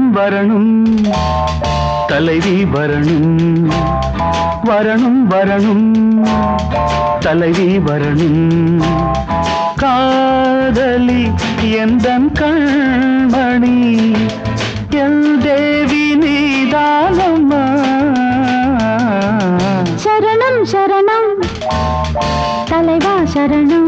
வரணும் தலைவி வரணும் வரணும் வரணும் தலைவி வரணும் காதலி எந்தன் கண்மணி எல் தேவி நீதானம்மா சரணம் சரணம் தலைவா சரணம்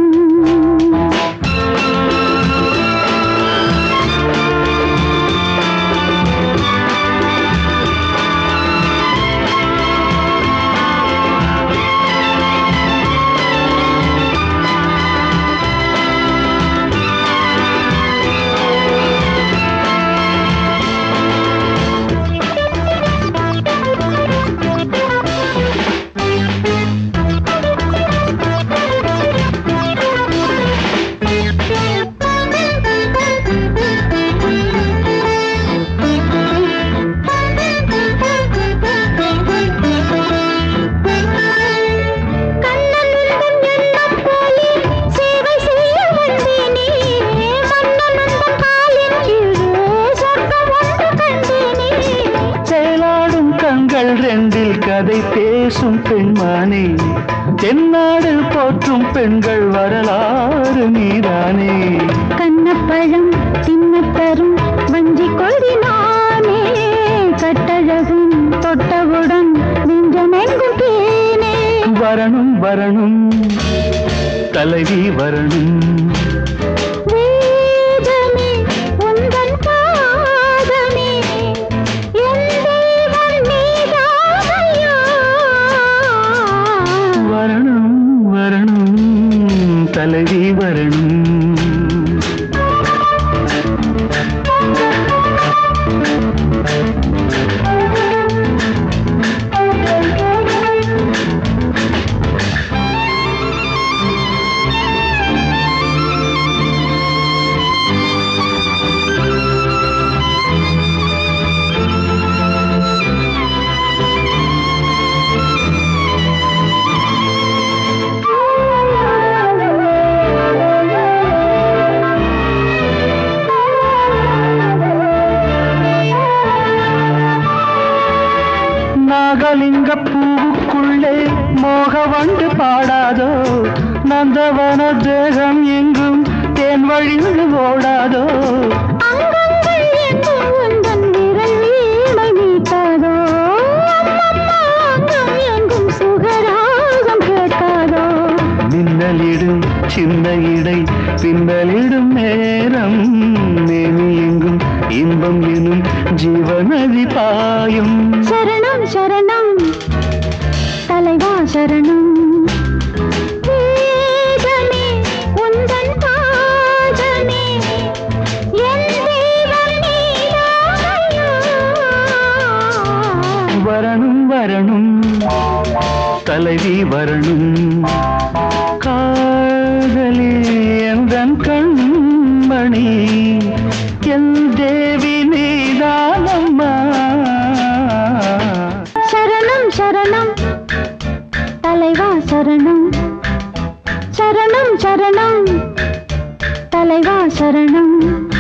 கண்ணன் உந்தன் எண்ணம் போலே சேவை செய்ய வந்தேனே மன்னன் உந்தன் காலின் கீழே சொர்க்கம் ஒன்று கண்டேனே செயலாடும் கண்கள் ரெண்டில் கதை பேசும் பெண்மானே தென்னாடு போற்றும் பெண்கள் வரலாறு நீதானே கண்ணப்பழம் தின்னத் தரும் வஞ்சி கொடி நானே கட்டழகும் தொட்டவுடன் நெஞ்சமெங்கும் தேனே வரணும் வரணும் தலைவி வரணும் வேதமே உந்தன் பாதமே என் தேவன் நீதானையா வரணும் வரணும் தலைவி வரணும் நாகலிங்க பூவுக்குள்ளே மோகவண்டு பாடாதோ நந்தவன தேகம் எங்கும் தேன் வழிந்து ஓடாதோ அங்கங்கள் எங்கும் உந்தன் விரல் வீணை மீட்டாதோ அம்மம்மா அங்கம் எங்கும் சுகராகம் கேட்காதோ மின்னலிடும் சின்ன இடை பின்னலிடும் நேரம் மேனி எங்கும் இன்பம் எனும் ஜீவநதி பாயும் சரணம் சரணம் தலைவா சரணம் வேதமே உந்தன் பாதமே என் தேவன் நீதானையா வரணும் வரணும் தலைவி வரணும் காதலி எந்தன் கண்மணி என் தேவி நீதானம்மா சரணம் சரணம் தலைவா சரணம் சரணம் சரணம் தலைவா சரணம்